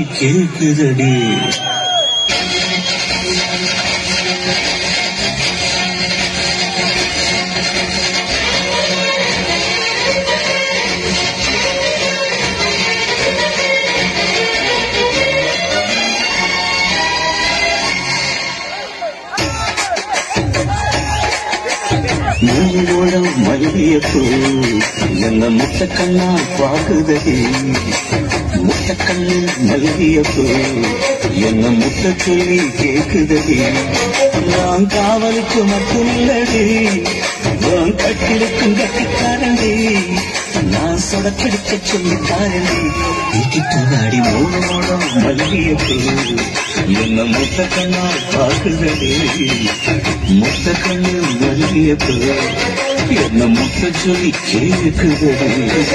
கேக்குதடி மூங்கோடம் மல்லியப்பூ என்ன முட்டை கண்ணா பாக்குதடி முட்டை கண்ணு மல்லியப்பூ என்ன முட்டை சொல்லி கேக்குதடி நான் காவலுக்கு மட்டும் இல்லடி நான் கட்டிருக்கும் கட்டிக்காரண்டி நான் சொடக்கெடுக்க சொல்லி தாரண்டி இக்கிட்டு மூணோடம் மல்லியப்பூ என்ன முட்டை கண்ணா பாக்குதடி முட்டை கண்ணு மல்லியப்பூ என்ன முட்டை சொல்லி கேக்குதடி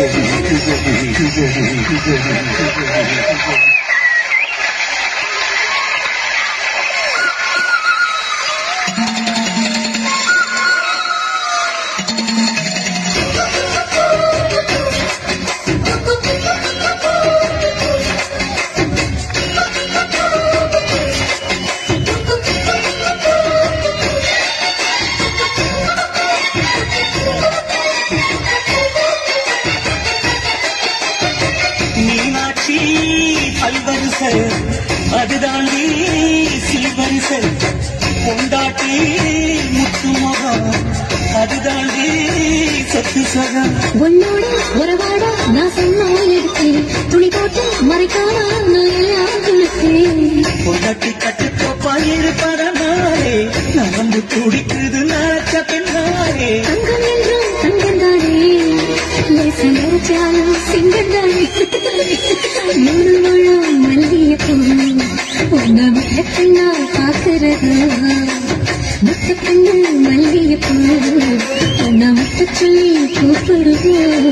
மீனாட்சி பல்வரிசை அதுதாண்டி சில்வரிசை கொண்டாட்டி முத்து முகம் அதுதாண்டி சொத்து சகம் உன்னோட உறவாட நான் சொன்ன எடுத்தேன் துணி போட்டு மறைக்காம நான் எல்லாம் கொடுத்தேன் கொண்டாட்டி கட்டுக்கோப்பா இருப்பதனாலே நரம்பு துடிக்குது நினைச்ச பெண்ணாலே தங்கம் என்றும் தங்கம் தானே லேசு நினைச்சாலும் சிங்கம் தானே மூணு முழம் மல்லிய பூ உன்னை முட்டக்கண்ணா பார்க்கிறது முட்டக்கண்ணு மல்லிய பூ உன்னை முட்ட சொல்லி கூப்பிடுது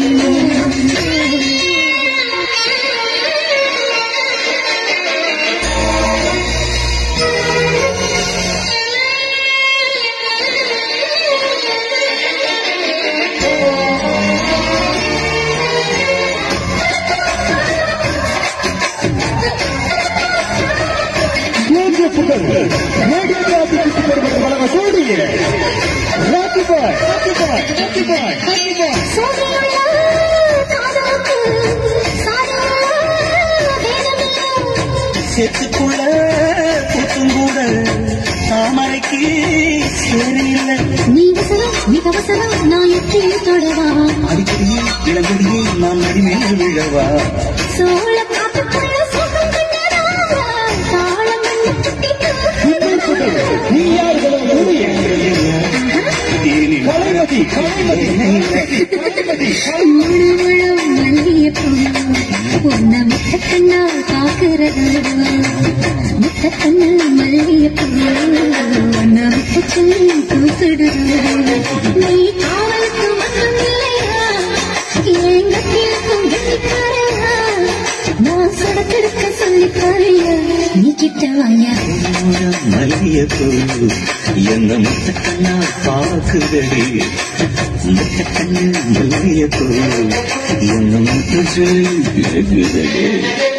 Radio Pugal, Radio Rapi Pugal Balanga Sodiye. Rapi Boy, Rapi Boy, Rapi Boy, Rapi Boy. சோதனையுள்ள காதலுக்கு சாதனை வேதமில்லை செத்துக்குள்ள கூட்டும் கூட தாமரைக்கு சேரில்லை நீ வசனம் மிக வசனம் நான் எட்டி தொடவா அடிக்கடியே இளங்கடியே நான் நடிமேல் விழவா சோழ காத்துக்குள்ள சுகம் கண்டதாக தாளம் மண்ணு Pugal Pugal, நீ யார் Balanga Sodiye. கலைமதி, கலைமதி, கலைமதி, மூணு முழம் மல்லிய பூ உன்னை முட்டக்கண்ணா காக்குறது முட்டக்கண்ணு மல்லிய பூ உன்னை முட்ட சொல்லி கூப்பிடுது நீ காவலுக்கு மட்டும் இல்லையா எங்க கேட்கும் கெட்டிக்காரையா நான் சொடக்கெடுக்க சொல்லி தரையா நீ கிட்ட வாயா மல்லியப்பூ என்ன முட்டக்கண்ணா பாக்குதடி முட்டக்கண்ணு மல்லியப்பூ என்ன முட்டை சொல்லி கேக்குதடி